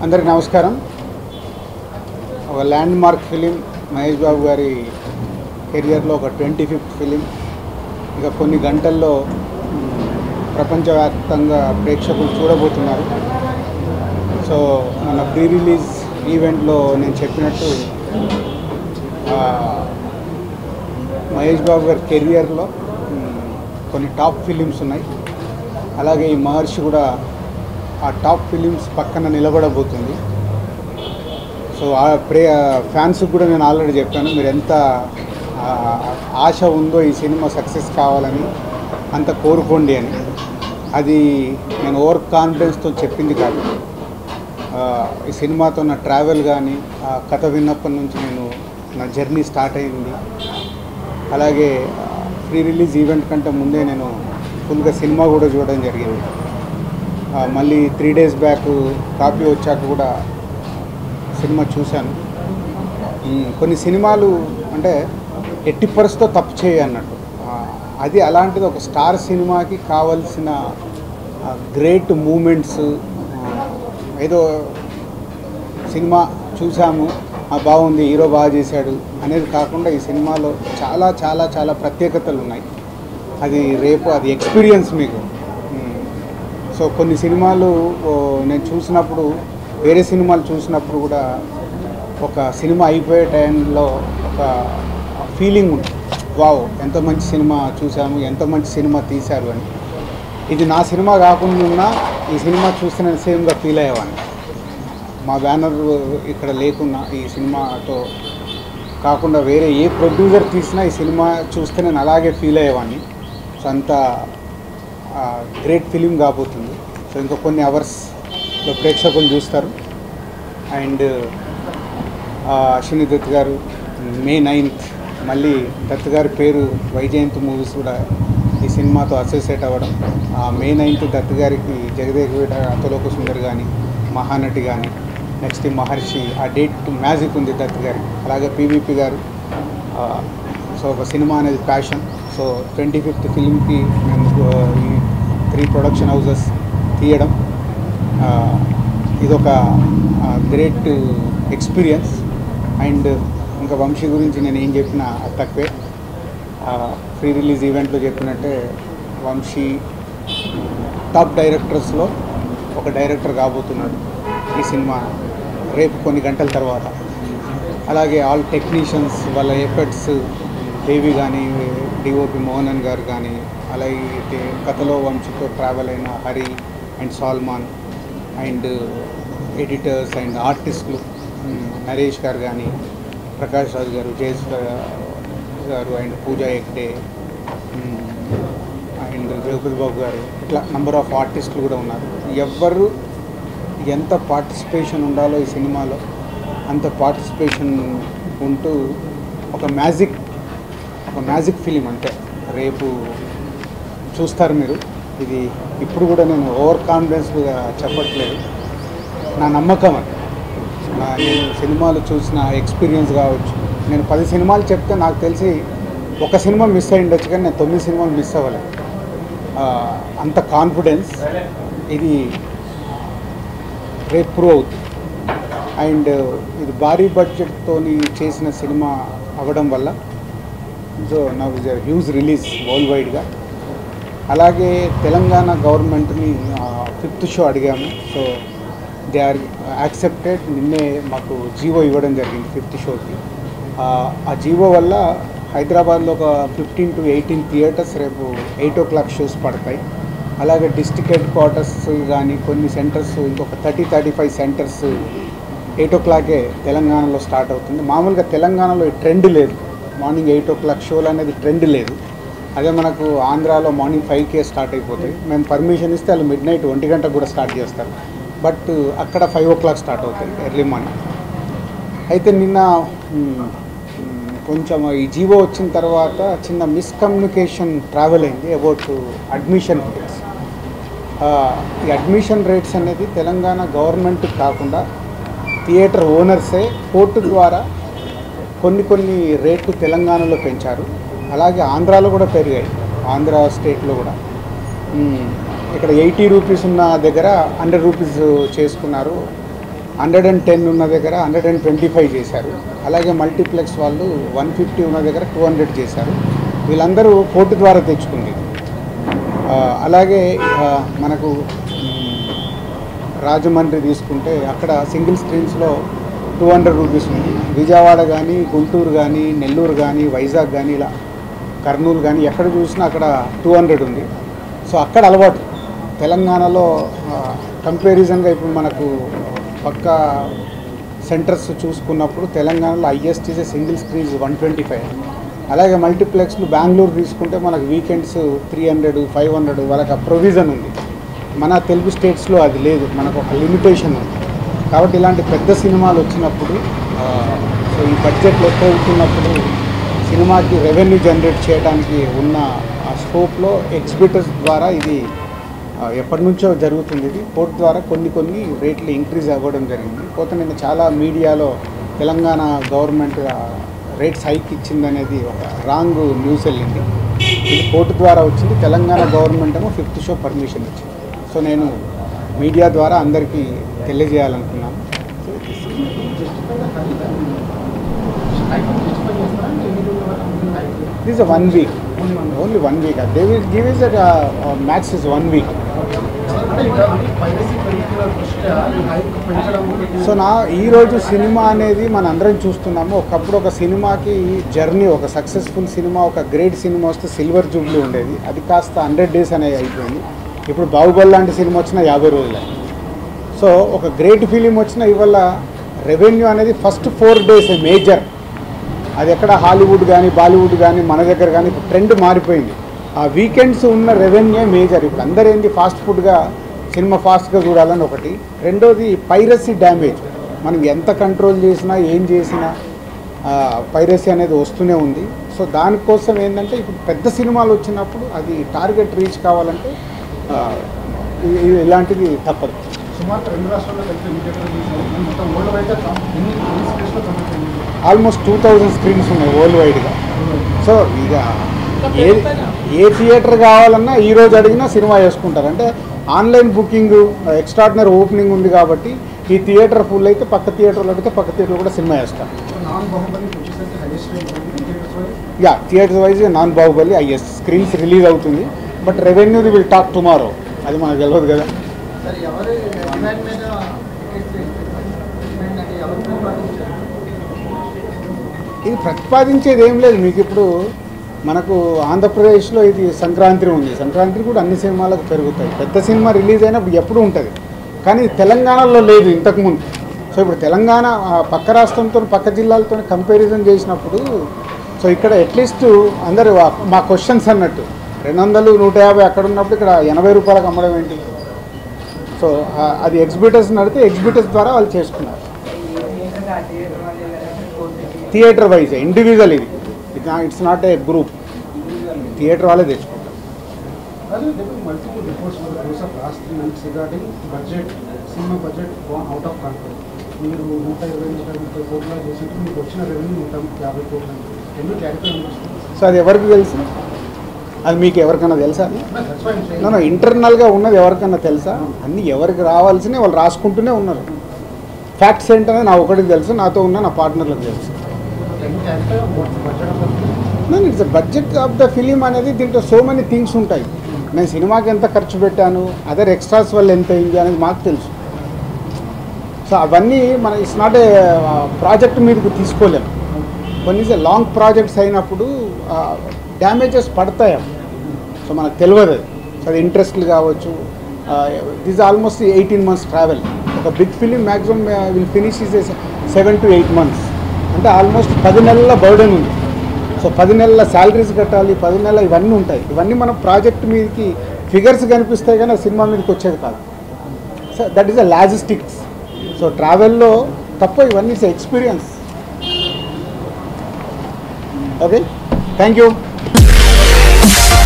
అందరికి నమస్కారం ఒక landmark film Mahesh Babu గారి కెరియర్లో ఒక ట్వంటీ ఫిఫ్త్ ఫిలిం ఇక కొన్ని గంటల్లో మ్, ప్రపంచవ్యాప్తంగా ప్రేక్షకులు చూడబోతున్నారు సో మన ప్రీ రిలీజ్ ఈవెంట్లో నేను చెప్పినట్టు ఆ, మహేష్ బాబు గారి కెరియర్లో మ్, కొన్ని టాప్ ఫిలిమ్స్ ఉన్నాయి అలాగే ఈ మహర్షి కూడా ఆ టాప్ ఫిలిమ్స్ పక్కన నిలబడబోతుంది సో ఆ ప్రే ఫ్యాన్స్కి కూడా నేను ఆల్రెడీ చెప్పాను మీరు ఎంత ఆ, ఆశ ఉందో ఈ సినిమా సక్సెస్ కావాలని అంత కోరుకోండి అని అది నేను ఓవర్ కాన్ఫిడెన్స్తో చెప్పింది కాదు ఆ, ఈ సినిమాతో నా ట్రావెల్ కానీ ఆ కథ విన్నప్పటి నుంచి నేను నా జర్నీ స్టార్ట్ అయింది అలాగే ప్రీ రిలీజ్ ఈవెంట్ కంటే ముందే నేను ఫుల్గా సినిమా కూడా చూడడం జరిగింది ఆ, మళ్ళీ త్రీ డేస్ బ్యాక్ కాపీ వచ్చాక కూడా సినిమా చూశాను ఉమ్, కొన్ని సినిమాలు అంటే ఎట్టి పరిస్థితితో తప్పు చేయ అన్నట్టు ఆ, అది అలాంటిది ఒక స్టార్ సినిమాకి కావలసిన గ్రేట్ మూమెంట్స్ ఏదో సినిమా చూసాము ఆ బాగుంది హీరో బాగా చేశాడు అనేది కాకుండా ఈ సినిమాలో చాలా చాలా చాలా ప్రత్యేకతలు ఉన్నాయి అది రేపు అది ఎక్స్పీరియన్స్ మీకు ఉమ్. సో కొన్ని సినిమాలు ఓ, నేను చూసినప్పుడు వేరే సినిమాలు చూసినప్పుడు కూడా ఒక సినిమా అయిపోయే టైంలో ఒక ఫీలింగ్ ఉంటుంది వావ్ ఎంత మంచి సినిమా చూసాము ఎంత మంచి సినిమా తీశారు అని ఇది నా సినిమా కాకుండా ఉన్నా ఈ సినిమా చూస్తే నేను సేమ్గా ఫీల్ అయ్యేవాడిని మా బ్యానర్ ఇక్కడ లేకున్నా ఈ సినిమాతో కాకుండా వేరే ఏ ప్రొడ్యూసర్ తీసినా ఈ సినిమా చూస్తే నేను అలాగే ఫీల్ అయ్యేవాడిని సో అంత గ్రేట్ ఫిలిం కాబోతుంది సో ఇంకా కొన్ని అవర్స్లో ప్రేక్షకులు చూస్తారు అండ్ అశ్విని దత్ గారు మే నైన్త్ మళ్ళీ దత్ గారి పేరు వైజయంత్ మూవీస్ కూడా ఈ సినిమాతో అసోసియేట్ అవ్వడం ఆ మే నైన్త్ దత్ గారికి జగదేవిడ అతలోక సుందర్ కానీ మహానటి కానీ నెక్స్ట్ మహర్షి ఆ డేట్ మ్యాజిక్ ఉంది దత్ గారికి అలాగే పీవీపీ గారు ఆ, సో ఒక సినిమా అనేది ప్యాషన్ సో ట్వంటీ ఫిఫ్త్ ఫిలింకి మేము ఆ, ఈ త్రీ ప్రొడక్షన్ హౌసెస్ తీయడం ఆ, ఇదొక గ్రేట్ ఎక్స్పీరియన్స్ అండ్ ఇంకా వంశీ గురించి నేను ఏం చెప్పినా అది తక్కువే ఫ్రీ రిలీజ్ ఈవెంట్లో చెప్పినట్టే వంశీ టాప్ డైరెక్టర్స్లో ఒక డైరెక్టర్ కాబోతున్నాడు ఈ సినిమా రేపు కొన్ని గంటల తర్వాత అలాగే ఆల్ టెక్నీషియన్స్ వాళ్ళ ఎఫర్ట్స్ దేవి కానీ డిఓపి మోహనన్ గారు కానీ అలాగే తే- కథలో వంశీతో ట్రావెల్ అయిన Hari and Salman and editors and ఆర్టిస్టులు మ్, నరేష్ గారు కానీ ప్రకాష్ రాజు గారు జయేష్ గారు అండ్ పూజా హెగ్డే మ్, అండ్ జగపతి బాబు గారు ఇట్లా నంబర్ ఆఫ్ ఆర్టిస్టులు కూడా ఉన్నారు ఎవరు ఎంత పార్టిసిపేషన్ ఉండాలో ఈ సినిమాలో అంత పార్టిసిపేషన్ ఉంటూ ఒక మ్యాజిక్ ఒక మ్యాజిక్ ఫిలిం అంటే రేపు చూస్తారు మీరు ఇది ఇప్పుడు కూడా నేను ఓవర్ కాన్ఫిడెన్స్గా చెప్పట్లేదు నా నమ్మకం అది నా నేను సినిమాలు చూసిన ఎక్స్పీరియన్స్ కావచ్చు నేను పది సినిమాలు చెప్తే నాకు తెలిసి ఒక సినిమా మిస్ అయి ఉండొచ్చు కానీ నేను తొమ్మిది సినిమాలు మిస్ అవ్వలేదు ఆ, అంత కాన్ఫిడెన్స్ ఇది రేపు ప్రూవ్ అవుతుంది అండ్ ఇది భారీ బడ్జెట్తో చేసిన సినిమా అవ్వడం వల్ల సో నా హ్యూజ్ రిలీజ్ వరల్డ్ వైడ్గా అలాగే తెలంగాణ గవర్నమెంట్ని ఫిఫ్త్ షో అడిగాము సో దే ఆర్ యాక్సెప్టెడ్ నిన్నే మాకు జీవో ఇవ్వడం జరిగింది ఫిఫ్త్ షోకి ఆ జీవో వల్ల హైదరాబాద్లో ఒక ఫిఫ్టీన్ టు ఎయిటీన్ థియేటర్స్ రేపు ఎయిట్ ఓ క్లాక్ షోస్ పడతాయి అలాగే డిస్టిక్ హెడ్ క్వార్టర్స్ కానీ కొన్ని సెంటర్స్ ఇంకొక thirty thirty five centres eight ఓ క్లాకే తెలంగాణలో స్టార్ట్ అవుతుంది మామూలుగా తెలంగాణలో ఈ ట్రెండ్ లేదు మార్నింగ్ ఎయిట్ ఓ క్లాక్ షోలు అనేది ట్రెండ్ లేదు అదే మనకు ఆంధ్రాలో మార్నింగ్ ఫైవ్కే స్టార్ట్ అయిపోతాయి మేము పర్మిషన్ ఇస్తే వాళ్ళు మిడ్ నైట్ ఒంటి గంటకు కూడా స్టార్ట్ చేస్తారు బట్ అక్కడ ఫైవ్ ఓ క్లాక్ స్టార్ట్ అవుతాయి ఎర్లీ మార్నింగ్ అయితే నిన్న మ్, మ్, కొంచెం ఈ జీవో వచ్చిన తర్వాత చిన్న మిస్కమ్యూనికేషన్ ట్రావెల్ అయింది అబౌట్ అడ్మిషన్ రేట్స్ ఈ అడ్మిషన్ రేట్స్ అనేది తెలంగాణ గవర్నమెంట్ కాకుండా థియేటర్ ఓనర్సే కోర్టు ద్వారా కొన్ని కొన్ని రేట్లు తెలంగాణలో పెంచారు అలాగే ఆంధ్రాలో కూడా పెరిగాయి ఆంధ్ర స్టేట్లో కూడా మ్, ఇక్కడ ఎయిటీ రూపీస్ ఉన్న దగ్గర హండ్రెడ్ రూపీస్ చేసుకున్నారు హండ్రెడ్ అండ్ టెన్ ఉన్న దగ్గర హండ్రెడ్ అండ్ ట్వంటీ ఫైవ్ చేశారు అలాగే మల్టీప్లెక్స్ వాళ్ళు వన్ ఫిఫ్టీ ఉన్న దగ్గర టూ హండ్రెడ్ చేశారు వీళ్ళందరూ కోర్టు ద్వారా తెచ్చుకుంది ఆ, అలాగే ఆ, మనకు మ్, రాజమండ్రి తీసుకుంటే అక్కడ సింగిల్ స్క్రీన్స్లో టూ హండ్రెడ్ రూపీస్ ఉంది విజయవాడ కానీ గుంటూరు కానీ నెల్లూరు కానీ వైజాగ్ కానీ ఇలా కర్నూలు కానీ ఎక్కడ చూసినా అక్కడ టూ హండ్రెడ్ ఉంది సో అక్కడ అలవాటు తెలంగాణలో కంపారిజన్గా ఇప్పుడు మనకు పక్క సెంటర్స్ చూసుకున్నప్పుడు తెలంగాణలో highest is single screens one twenty five అలాగే మల్టీప్లెక్స్లు బెంగళూరు తీసుకుంటే మనకు weekends three hundred five hundred వాళ్ళకి ఆ ప్రొవిజన్ ఉంది మన తెలుగు స్టేట్స్లో అది లేదు మనకు ఒక లిమిటేషన్ ఉంది కాబట్టి ఇలాంటి పెద్ద సినిమాలు వచ్చినప్పుడు ఆ, సో ఈ బడ్జెట్లు ఎక్కువ అవుతున్నప్పుడు సినిమాకి రెవెన్యూ జనరేట్ చేయడానికి ఉన్న ఆ స్కోప్లో ఎగ్జిబిటర్స్ ద్వారా ఇది ఆ, ఎప్పటి నుంచో జరుగుతుంది ఇది కోర్టు ద్వారా కొన్ని కొన్ని రేట్లు ఇంక్రీజ్ అవ్వడం జరిగింది పోతే నేను చాలా మీడియాలో తెలంగాణ గవర్నమెంట్ రేట్స్ హైక్ ఇచ్చిందనేది ఒక రాంగ్ న్యూస్ వెళ్ళింది ఇది కోర్టు ద్వారా వచ్చింది తెలంగాణ గవర్నమెంట్ ఏమో ఫిఫ్త్ షో పర్మిషన్ ఇచ్చింది సో నేను మీడియా ద్వారా అందరికీ తెలియజేయాలనుకున్నాను so this one week only one week they will give is max is one week so నా ఈరోజు సినిమా అనేది మన అందరం చూస్తున్నాము ఒకప్పుడు ఒక సినిమాకి జర్నీ ఒక సక్సెస్ఫుల్ సినిమా ఒక గ్రేట్ సినిమా వస్తే సిల్వర్ జూబ్లీ ఉండేది అది కాస్త హండ్రెడ్ డేస్ అనేది అయిపోయింది ఇప్పుడు బాహుబలి లాంటి సినిమా వచ్చిన యాభై రోజులే సో ఒక గ్రేట్ ఫిలిం వచ్చిన ఇవాళ రెవెన్యూ అనేది ఫస్ట్ ఫోర్ డేస్ మేజర్ అది ఎక్కడ హాలీవుడ్ కానీ బాలీవుడ్ కానీ మన దగ్గర కానీ ఇప్పుడు ట్రెండ్ మారిపోయింది ఆ వీకెండ్స్ ఉన్న రెవెన్యూ మేజర్ ఇప్పుడు అందరూ ఏంటి ఫాస్ట్ ఫుడ్గా సినిమా ఫాస్ట్గా చూడాలని ఒకటి రెండోది పైరసీ డ్యామేజ్ మనం ఎంత కంట్రోల్ చేసినా ఏం చేసినా పైరసీ అనేది వస్తూనే ఉంది సో దానికోసం ఏంటంటే ఇప్పుడు పెద్ద సినిమాలు వచ్చినప్పుడు అది టార్గెట్ రీచ్ కావాలంటే ఆ, ఇ- ఇ- ఇలాంటిది తప్పదు సుమారు రెండు రాష్ట్రాల్లో కలిపి మీడియాలో తీసిన మొత్తం వరల్డ్ వైడ్ ఎన్ని ఎన్ని స్పేస్లో కంప్లీట్ అయింది ఆల్మోస్ట్ టూ థౌజండ్ స్క్రీన్స్ ఉన్నాయి వరల్డ్ వైడ్గా సో ఇక ఏ ఏ థియేటర్ కావాలన్నా ఈ రోజు అడిగినా సినిమా వేసుకుంటారు అంటే ఆన్లైన్ బుకింగ్ ఎక్స్ట్రాడినరీ ఓపెనింగ్ ఉంది కాబట్టి ఈ థియేటర్ ఫుల్ అయితే పక్క థియేటర్లో అడిగితే పక్క థియేటర్ కూడా సినిమా వేస్తారు నాన్ బాహుబలి వచ్చేసరికి highest theatres wise yeah theatre wise non Baahubali is screens release అవుతుంది but revenue will talk tomorrow అది మనకు తెలియదు కదా సరే ఎవరు డిమాండ్ మీద టికెట్స్ డిమాండ్ అంటే ఎవరు ప్రతిపాదించారు ఇది ప్రతిపాదించేది ఏం లేదు మీకు ఇప్పుడు మనకు ఆంధ్రప్రదేశ్లో ఇది సంక్రాంతి ఉంది సంక్రాంతి కూడా అన్ని సినిమాలకు పెరుగుతాయి పెద్ద సినిమా రిలీజ్ అయినప్పుడు ఎప్పుడు ఉంటుంది కానీ తెలంగాణలో లేదు ఇంతకుముందు సో ఇప్పుడు తెలంగాణ ఆ పక్క రాష్ట్రంతో పక్క జిల్లాలతో కంపారిజన్ చేసినప్పుడు సో ఇక్కడ అట్లీస్ట్ అందరూ ఆ- మా క్వశ్చన్స్ అన్నట్టు రెండు వందలు నూట యాభై అక్కడ ఉన్నప్పుడు ఇక్కడ ఎనభై రూపాయలకు అమ్మడం ఏంటి సో ఆ- అది ఎగ్జిబిటర్స్ నడితే ఎగ్జిబిటర్స్ ద్వారా వాళ్ళు చేసుకున్నారు థియేటర్ వైజ్ ఇండివిజువల్ ఇది it's not a group theatre వాళ్ళే తెచ్చుకుంటారు అదే multiple reports for the of last three months regarding budget సినిమా budget gone out of control మీరు నూట ఇరవై నూట ముప్పై కోట్ల చేసినట్టు మీకు వచ్చిన రెవెన్యూ నూట యాభై కోట్లు ఎందుకు క్యారెక్టర్ అనిపిస్తుంది సో అది ఎవరికి తెలుసు అది మీకు ఎవరికైనా తెలుసా That's why I'm saying- నన్ను ఇంటర్నల్గా ఉన్నది ఎవరికైనా తెలుసా అన్నీ ఎవరికి రావాల్సినవి వాళ్ళు రాసుకుంటూనే ఉన్నారు ఫ్యాక్ట్స్ ఏంటనేది నా ఒకటికి తెలుసు నాతో ఉన్న నా పార్ట్నర్లకు తెలుసు Can you clarify what budget of the నేను it's budget of the film అనేది దీంట్లో సో మెనీ థింగ్స్ ఉంటాయి నేను సినిమాకి ఎంత ఖర్చు పెట్టాను అదర్ ఎక్స్ట్రాస్ వల్ల ఎంత అయింది అనేది మాకు తెలుసు సో అవన్నీ మన ఇట్స్ నాట్ ఏ ప్రాజెక్ట్ మీదకు తీసుకోలేము కొన్ని లాంగ్ ప్రాజెక్ట్స్ అయినప్పుడు డ్యామేజెస్ పడతాయి అవి. సో మనకు తెలియదు అది సో అది ఇంట్రెస్ట్లు కావచ్చు this almost eighteen months travel ఒక big film maximum will finish is seven to eight months అంటే ఆల్మోస్ట్ పది నెలల బర్డెన్ ఉంది సో పది నెలల శాలరీస్ కట్టాలి పది నెలల ఇవన్నీ ఉంటాయి ఇవన్నీ మనం ప్రాజెక్ట్ మీదకి ఫిగర్స్ కనిపిస్తాయి కానీ ఆ సినిమా మీదకి వచ్చేది కాదు so that is a logistics so ట్రావెల్లో తప్ప ఇవన్నీ it's experience okay thank you